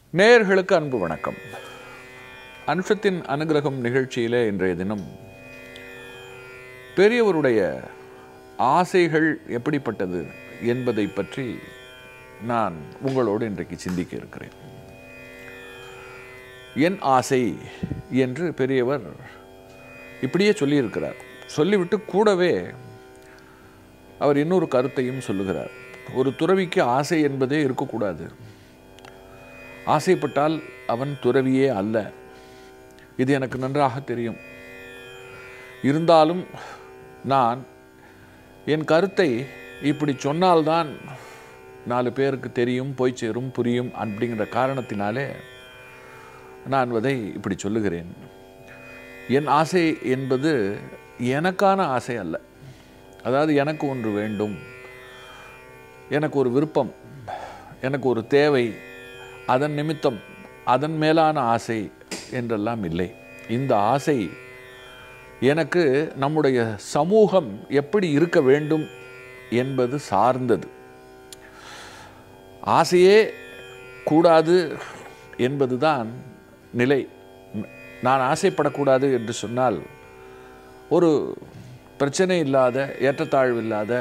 நேயர்களுக்கு அன்பு வணக்கம் அனுஷத்தின் அனுகிரகம் நிகழ்ச்சியிலே இன்றைய தினம் பெரியவருடைய ஆசைகள் எப்படிப்பட்டது என்பதை பற்றி நான் உங்களோடு இன்றைக்கு சிந்திக்க இருக்கிறேன் என் ஆசை என்று பெரியவர் இப்படியே சொல்லியிருக்கிறார் சொல்லிவிட்டு கூடவே அவர் இன்னொரு கருத்தையும் சொல்லுகிறார் ஒரு துறவிக்கு ஆசை என்பதே இருக்கக்கூடாது ஆசைப்பட்டால் அவன் துறவியே அல்ல இது எனக்கு நன்றாக தெரியும் இருந்தாலும் நான் என் கருத்தை இப்படி சொன்னால்தான் நாலு பேருக்கு தெரியும் போய் சேரும் புரியும் அப்படிங்கிற காரணத்தினாலே நான் அதை இப்படி சொல்லுகிறேன் என் ஆசை என்பது எனக்கான ஆசை அல்ல அதாவது எனக்கு ஒன்று வேண்டும் எனக்கு ஒரு விருப்பம் எனக்கு ஒரு தேவை அதன் நிமித்தம் அதன் மேலான ஆசை என்றெல்லாம் இல்லை இந்த ஆசை எனக்கு நம்முடைய சமூகம் எப்படி இருக்க வேண்டும் என்பது சார்ந்தது ஆசையே கூடாது என்பதுதான் நிலை நான் ஆசைப்படக்கூடாது என்று சொன்னால் ஒரு பிரச்சனை இல்லாத ஏற்றத்தாழ்வு இல்லாத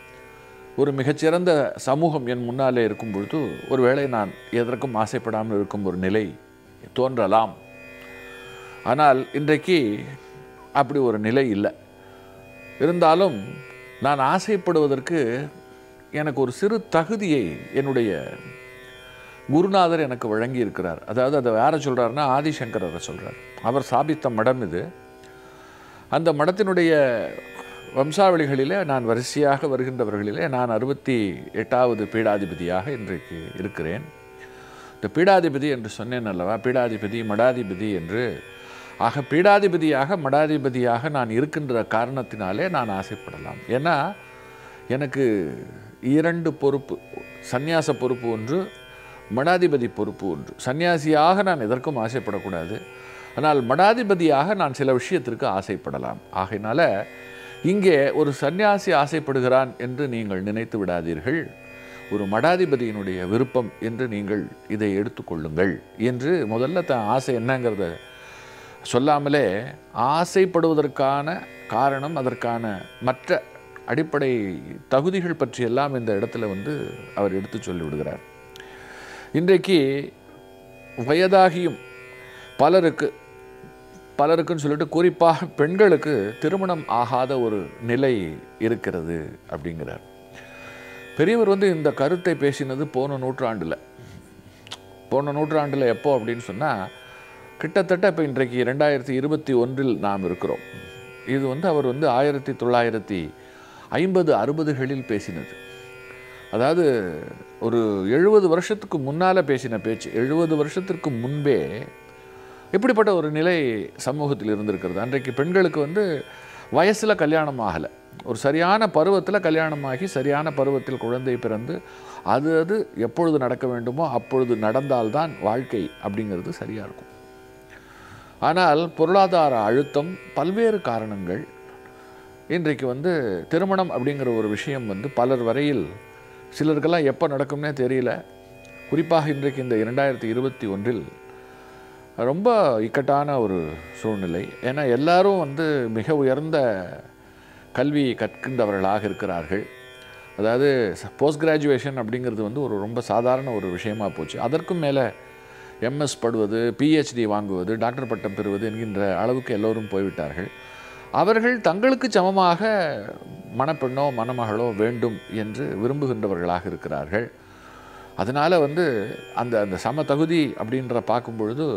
ஒரு மிகச்சிறந்த சமூகம் என் முன்னாலே இருக்கும் பொழுது ஒருவேளை நான் எதற்கும் ஆசைப்படாமல் இருக்கும் ஒரு நிலை தோன்றலாம் ஆனால் இன்றைக்கு அப்படி ஒரு நிலை இல்லை இருந்தாலும் நான் ஆசைப்படுவதற்கு எனக்கு ஒரு சிறு தகுதியை என்னுடைய குருநாதர் எனக்கு வழங்கி இருக்கிறார் அதாவது அதை யாரை சொல்கிறாருன்னா ஆதிசங்கரரை சொல்கிறார் அவர் சாபித்த மடம் இது அந்த மடத்தினுடைய வம்சாவளிகளிலே நான் வரிசையாக வருகின்றவர்களிலே நான் அறுபத்தி எட்டாவது பீடாதிபதியாக இன்றைக்கு இருக்கிறேன் இந்த பீடாதிபதி என்று சொன்னேன் அல்லவா பீடாதிபதி மடாதிபதி என்று ஆக பீடாதிபதியாக மடாதிபதியாக நான் இருக்கின்ற காரணத்தினாலே நான் ஆசைப்படலாம் ஏன்னா எனக்கு இரண்டு பொறுப்பு சந்நியாச பொறுப்பு ஒன்று மடாதிபதி பொறுப்பு ஒன்று சன்னியாசியாக நான் எதற்கும் ஆசைப்படக்கூடாது ஆனால் மடாதிபதியாக நான் சில விஷயத்திற்கு ஆசைப்படலாம் ஆகையினால இங்கே ஒரு சந்நியாசி ஆசைப்படுகிறான் என்று நீங்கள் நினைத்து விடாதீர்கள் ஒரு மடாதிபதியினுடைய விருப்பம் என்று நீங்கள் இதை எடுத்துக்கொள்ளுங்கள் என்று முதல்ல தன் ஆசை என்னங்கிறத சொல்லாமலே ஆசைப்படுவதற்கான காரணம் அதற்கான மற்ற அடிப்படை தகுதிகள் பற்றியெல்லாம் இந்த இடத்துல வந்து அவர் எடுத்து சொல்லிவிடுகிறார் இன்றைக்கு வயதாகியும் பலருக்கு பலருக்குன்னு சொல்லிட்டு குறிப்பாக பெண்களுக்கு திருமணம் ஆகாத ஒரு நிலை இருக்கிறது அப்படிங்கிறார் பெரியவர் வந்து இந்த கருத்தை பேசினது போன நூற்றாண்டில் போன நூற்றாண்டில் எப்போ அப்படின்னு சொன்னால் கிட்டத்தட்ட இப்போ இன்றைக்கு ரெண்டாயிரத்தி இருபத்தி ஒன்றில் நாம் இருக்கிறோம் இது வந்து அவர் வந்து ஆயிரத்தி தொள்ளாயிரத்தி ஐம்பது அறுபதுகளில் பேசினது அதாவது ஒரு எழுபது வருஷத்துக்கு முன்னால் பேசின பேச்சு எழுபது வருஷத்திற்கு முன்பே இப்படிப்பட்ட ஒரு நிலை சமூகத்தில் இருந்திருக்கிறது அன்றைக்கு பெண்களுக்கு வந்து வயசில் கல்யாணம் ஆகலை ஒரு சரியான பருவத்தில் கல்யாணமாகி சரியான பருவத்தில் குழந்தை பிறந்து அது அது எப்பொழுது நடக்க வேண்டுமோ அப்பொழுது நடந்தால்தான் வாழ்க்கை அப்படிங்கிறது சரியாக இருக்கும் ஆனால் பொருளாதார அழுத்தம் பல்வேறு காரணங்கள் இன்றைக்கு வந்து திருமணம் அப்படிங்கிற ஒரு விஷயம் வந்து பலர் வரையில் சிலருக்கெல்லாம் எப்போ நடக்கும்னே தெரியல குறிப்பாக இன்றைக்கு இந்த இரண்டாயிரத்தி இருபத்தி ஒன்றில் ரொம்ப இக்கட்டான ஒரு சூழ்நிலை ஏன்னா எல்லாரும் வந்து மிக உயர்ந்த கல்வி கற்கின்றவர்களாக இருக்கிறார்கள் அதாவது போஸ்ட் கிராஜுவேஷன் அப்படிங்கிறது வந்து ஒரு ரொம்ப சாதாரண ஒரு விஷயமாக போச்சு அதற்கும் மேலே எம்எஸ் படுவது பிஹெச்டி வாங்குவது டாக்டர் பட்டம் பெறுவது என்கின்ற அளவுக்கு எல்லோரும் போய்விட்டார்கள் அவர்கள் தங்களுக்கு சமமாக மணப்பெண்ணோ மணமகளோ வேண்டும் என்று விரும்புகின்றவர்களாக இருக்கிறார்கள் அதனால் வந்து அந்த அந்த சம தகுதி அப்படின்ற பார்க்கும் பொழுது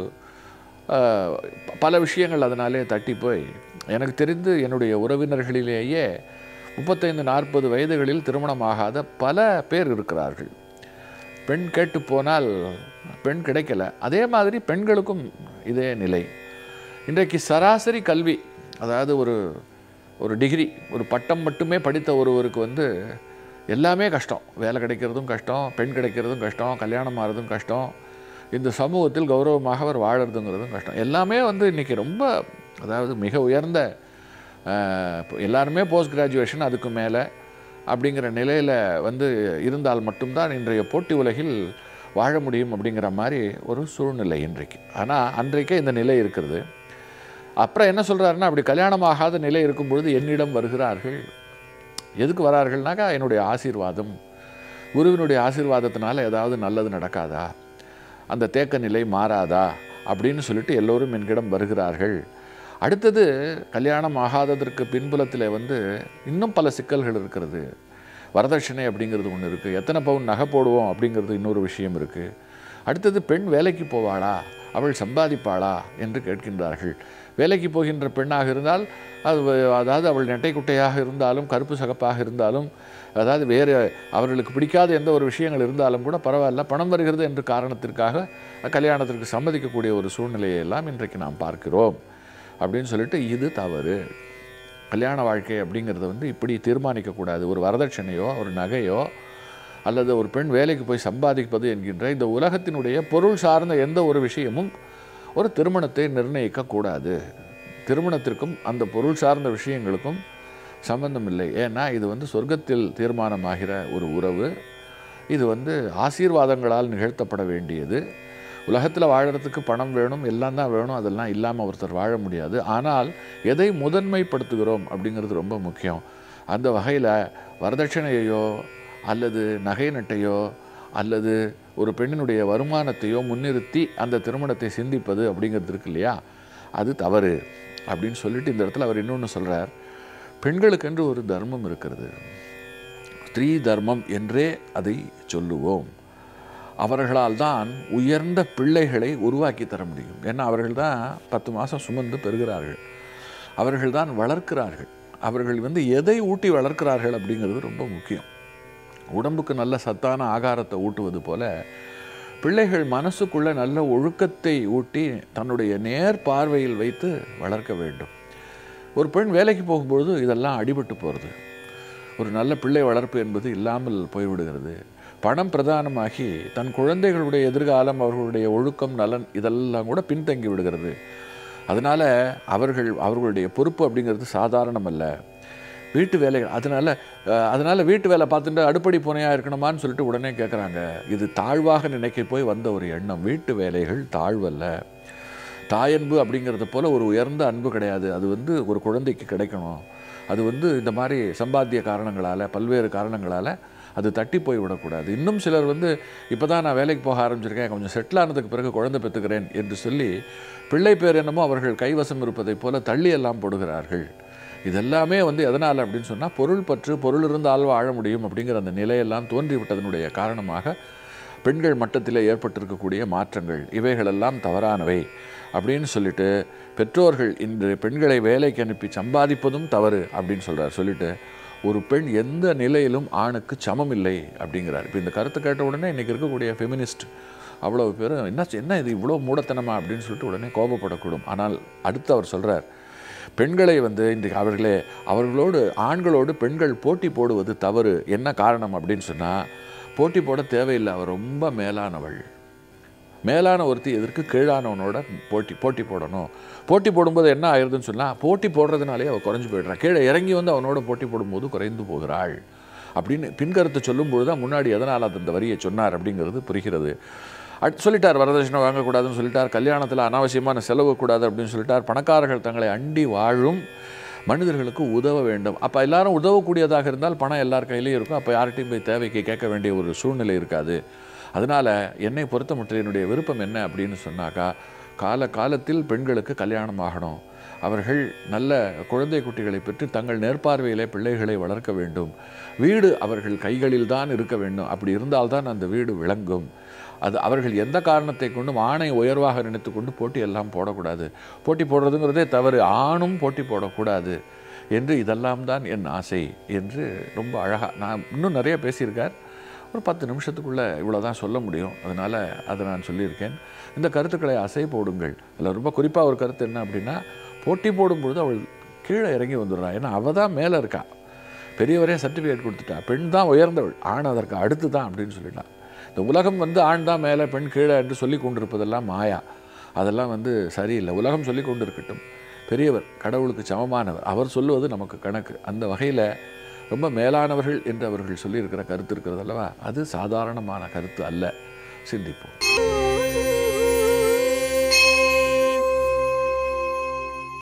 பல விஷயங்கள் அதனாலே தட்டி போய் எனக்கு தெரிந்து என்னுடைய உறவினர்களிலேயே முப்பத்தைந்து நாற்பது வயதுகளில் திருமணமாகாத பல பேர் இருக்கிறார்கள் பெண் கேட்டு போனால் பெண் கிடைக்கல அதே மாதிரி பெண்களுக்கும் இதே நிலை இன்றைக்கு சராசரி கல்வி அதாவது ஒரு ஒரு டிகிரி ஒரு பட்டம் மட்டுமே படித்த ஒருவருக்கு வந்து எல்லாமே கஷ்டம் வேலை கிடைக்கிறதும் கஷ்டம் பெண் கிடைக்கிறதும் கஷ்டம் கல்யாணம் ஆகிறதும் கஷ்டம் இந்த சமூகத்தில் கௌரவமாக அவர் வாழறதுங்கிறதும் கஷ்டம் எல்லாமே வந்து இன்றைக்கி ரொம்ப அதாவது மிக உயர்ந்த எல்லாருமே போஸ்ட் கிராஜுவேஷன் அதுக்கு மேலே அப்படிங்கிற நிலையில் வந்து இருந்தால் மட்டும்தான் இன்றைய போட்டி உலகில் வாழ முடியும் அப்படிங்கிற மாதிரி ஒரு சூழ்நிலை இன்றைக்கு ஆனால் அன்றைக்கே இந்த நிலை இருக்கிறது அப்புறம் என்ன சொல்கிறாருன்னா அப்படி கல்யாணம் ஆகாத நிலை இருக்கும் பொழுது என்னிடம் வருகிறார்கள் எதுக்கு வரார்கள்னாக்கா என்னுடைய ஆசீர்வாதம் குருவினுடைய ஆசீர்வாதத்தினால ஏதாவது நல்லது நடக்காதா அந்த தேக்க நிலை மாறாதா அப்படின்னு சொல்லிட்டு எல்லோரும் என்னிடம் வருகிறார்கள் அடுத்தது கல்யாணம் ஆகாததற்கு பின்புலத்தில் வந்து இன்னும் பல சிக்கல்கள் இருக்கிறது வரதட்சணை அப்படிங்கிறது ஒன்று இருக்குது எத்தனை பவுன் நகை போடுவோம் அப்படிங்கிறது இன்னொரு விஷயம் இருக்குது அடுத்தது பெண் வேலைக்கு போவாளா அவள் சம்பாதிப்பாளா என்று கேட்கின்றார்கள் வேலைக்கு போகின்ற பெண்ணாக இருந்தால் அது வ- அதாவது அவள் நெட்டை குட்டையாக இருந்தாலும் கருப்பு சகப்பாக இருந்தாலும் அதாவது வேறு அவர்களுக்கு பிடிக்காத எந்த ஒரு விஷயங்கள் இருந்தாலும் கூட பரவாயில்ல பணம் வருகிறது என்ற காரணத்திற்காக கல்யாணத்திற்கு சம்மதிக்கக்கூடிய ஒரு சூழ்நிலையை எல்லாம் இன்றைக்கு நாம் பார்க்கிறோம் அப்படின்னு சொல்லிட்டு இது தவறு கல்யாண வாழ்க்கை அப்படிங்கிறத வந்து இப்படி தீர்மானிக்கக்கூடாது ஒரு வரதட்சணையோ ஒரு நகையோ அல்லது ஒரு பெண் வேலைக்கு போய் சம்பாதிப்பது என்கின்ற இந்த உலகத்தினுடைய பொருள் சார்ந்த எந்த ஒரு விஷயமும் ஒரு திருமணத்தை நிர்ணயிக்கக்கூடாது திருமணத்திற்கும் அந்த பொருள் சார்ந்த விஷயங்களுக்கும் சம்பந்தம் இல்லை ஏன்னா இது வந்து சொர்க்கத்தில் தீர்மானமாகிற ஒரு உறவு இது வந்து ஆசீர்வாதங்களால் நிகழ்த்தப்பட வேண்டியது உலகத்தில் வாழறதுக்கு பணம் வேணும் எல்லாம் தான் வேணும் அதெல்லாம் இல்லாமல் ஒருத்தர் வாழ முடியாது ஆனால் எதை முதன்மைப்படுத்துகிறோம் அப்படிங்கிறது ரொம்ப முக்கியம் அந்த வகையில் வரதட்சணையையோ அல்லது நகை நட்டையோ அல்லது ஒரு பெண்ணினுடைய வருமானத்தையோ முன்னிறுத்தி அந்த திருமணத்தை சிந்திப்பது அப்படிங்கிறது இருக்கு இல்லையா அது தவறு அப்படின்னு சொல்லிட்டு இந்த இடத்துல அவர் இன்னொன்று சொல்கிறார் பெண்களுக்கென்று ஒரு தர்மம் இருக்கிறது ஸ்திரீ தர்மம் என்றே அதை சொல்லுவோம் அவர்களால் தான் உயர்ந்த பிள்ளைகளை உருவாக்கி தர முடியும் ஏன்னா அவர்கள் தான் பத்து மாதம் சுமந்து பெறுகிறார்கள் அவர்கள் தான் வளர்க்கிறார்கள் அவர்கள் வந்து எதை ஊட்டி வளர்க்கிறார்கள் அப்படிங்கிறது ரொம்ப முக்கியம் உடம்புக்கு நல்ல சத்தான ஆகாரத்தை ஊட்டுவது போல பிள்ளைகள் மனசுக்குள்ள நல்ல ஒழுக்கத்தை ஊட்டி தன்னுடைய நேர் பார்வையில் வைத்து வளர்க்க வேண்டும் ஒரு பெண் வேலைக்கு போகும்பொழுது இதெல்லாம் அடிபட்டு போகிறது ஒரு நல்ல பிள்ளை வளர்ப்பு என்பது இல்லாமல் போய்விடுகிறது பணம் பிரதானமாகி தன் குழந்தைகளுடைய எதிர்காலம் அவர்களுடைய ஒழுக்கம் நலன் இதெல்லாம் கூட பின்தங்கி விடுகிறது அதனால் அவர்கள் அவர்களுடைய பொறுப்பு அப்படிங்கிறது சாதாரணம் அல்ல வீட்டு வேலைகள் அதனால் அதனால் வீட்டு வேலை பார்த்துட்டு அடுப்படி புனையாக இருக்கணுமான்னு சொல்லிட்டு உடனே கேட்குறாங்க இது தாழ்வாக நினைக்க போய் வந்த ஒரு எண்ணம் வீட்டு வேலைகள் தாழ்வல்ல தாயன்பு அப்படிங்கிறத போல ஒரு உயர்ந்த அன்பு கிடையாது அது வந்து ஒரு குழந்தைக்கு கிடைக்கணும் அது வந்து இந்த மாதிரி சம்பாத்திய காரணங்களால் பல்வேறு காரணங்களால் அது தட்டி போய் விடக்கூடாது இன்னும் சிலர் வந்து இப்போ தான் நான் வேலைக்கு போக ஆரம்பிச்சிருக்கேன் கொஞ்சம் செட்டில் ஆனதுக்கு பிறகு குழந்தை பெற்றுக்கிறேன் என்று சொல்லி பிள்ளை பேர் என்னமோ அவர்கள் கைவசம் இருப்பதைப் போல தள்ளி எல்லாம் போடுகிறார்கள் இதெல்லாமே வந்து எதனால் அப்படின்னு சொன்னால் பொருள் பற்று பொருள் இருந்தால் வாழ முடியும் அப்படிங்கிற அந்த நிலையெல்லாம் தோன்றிவிட்டதனுடைய காரணமாக பெண்கள் மட்டத்தில் ஏற்பட்டிருக்கக்கூடிய மாற்றங்கள் இவைகளெல்லாம் தவறானவை அப்படின்னு சொல்லிட்டு பெற்றோர்கள் இன்று பெண்களை வேலைக்கு அனுப்பி சம்பாதிப்பதும் தவறு அப்படின்னு சொல்கிறார் சொல்லிட்டு ஒரு பெண் எந்த நிலையிலும் ஆணுக்கு சமம் இல்லை அப்படிங்கிறார் இப்போ இந்த கருத்தை கேட்ட உடனே இன்றைக்கி இருக்கக்கூடிய ஃபெமினிஸ்ட் அவ்வளவு பேர் என்ன என்ன இது இவ்வளோ மூடத்தனமா அப்படின்னு சொல்லிட்டு உடனே கோபப்படக்கூடும் ஆனால் அடுத்து அவர் சொல்கிறார் பெண்களை வந்து இன்றைக்கு அவர்களே அவர்களோடு ஆண்களோடு பெண்கள் போட்டி போடுவது தவறு என்ன காரணம் அப்படின்னு சொன்னால் போட்டி போட தேவையில்லை அவள் ரொம்ப மேலானவள் மேலான ஒருத்தி எதற்கு கீழானவனோட போட்டி போட்டி போடணும் போட்டி போடும்போது என்ன ஆயிருதுன்னு சொன்னால் போட்டி போடுறதுனாலே அவள் குறைஞ்சு போயிடுறா கீழே இறங்கி வந்து அவனோட போட்டி போடும்போது குறைந்து போகிறாள் அப்படின்னு பின்கருத்தை சொல்லும்போது தான் முன்னாடி எதனால் அது அந்த வரியை சொன்னார் அப்படிங்கிறது புரிகிறது அட் சொல்லிட்டார் வரதட்சணை வாங்கக்கூடாதுன்னு சொல்லிட்டார் கல்யாணத்தில் அனாவசியமான செலவு கூடாது அப்படின்னு சொல்லிட்டார் பணக்காரர்கள் தங்களை அண்டி வாழும் மனிதர்களுக்கு உதவ வேண்டும் அப்போ எல்லாரும் உதவக்கூடியதாக இருந்தால் பணம் எல்லார் கையிலையும் இருக்கும் அப்போ யார்கிட்டையும் போய் தேவைக்கு கேட்க வேண்டிய ஒரு சூழ்நிலை இருக்காது அதனால் என்னை பொறுத்த மட்டும் என்னுடைய விருப்பம் என்ன அப்படின்னு சொன்னாக்கா கால காலத்தில் பெண்களுக்கு கல்யாணம் ஆகணும் அவர்கள் நல்ல குழந்தை குட்டிகளை பெற்று தங்கள் நேர்பார்வையிலே பிள்ளைகளை வளர்க்க வேண்டும் வீடு அவர்கள் கைகளில் தான் இருக்க வேண்டும் அப்படி இருந்தால்தான் அந்த வீடு விளங்கும் அது அவர்கள் எந்த காரணத்தை கொண்டும் ஆணை உயர்வாக நினைத்து கொண்டு போட்டி எல்லாம் போடக்கூடாது போட்டி போடுறதுங்கிறதே தவறு ஆணும் போட்டி போடக்கூடாது என்று இதெல்லாம் தான் என் ஆசை என்று ரொம்ப அழகாக நான் இன்னும் நிறைய பேசியிருக்கார் ஒரு பத்து நிமிஷத்துக்குள்ளே இவ்வளோ தான் சொல்ல முடியும் அதனால் அதை நான் சொல்லியிருக்கேன் இந்த கருத்துக்களை அசை போடுங்கள் அதில் ரொம்ப குறிப்பாக ஒரு கருத்து என்ன அப்படின்னா போட்டி போடும்பொழுது அவள் கீழே இறங்கி வந்துடுறான் ஏன்னா அவள் தான் மேலே இருக்கா பெரியவரே சர்டிஃபிகேட் கொடுத்துட்டா பெண் தான் உயர்ந்தவள் ஆண் அதற்கு அடுத்து தான் அப்படின்னு சொல்லிட்டான் இந்த உலகம் வந்து ஆண் தான் மேலே பெண் கீழே என்று சொல்லி கொண்டிருப்பதெல்லாம் மாயா அதெல்லாம் வந்து சரியில்லை உலகம் சொல்லி கொண்டு இருக்கட்டும் பெரியவர் கடவுளுக்கு சமமானவர் அவர் சொல்லுவது நமக்கு கணக்கு அந்த வகையில் ரொம்ப மேலானவர்கள் என்று அவர்கள் சொல்லியிருக்கிற கருத்து இருக்கிறது அல்லவா அது சாதாரணமான கருத்து அல்ல சிந்திப்போம்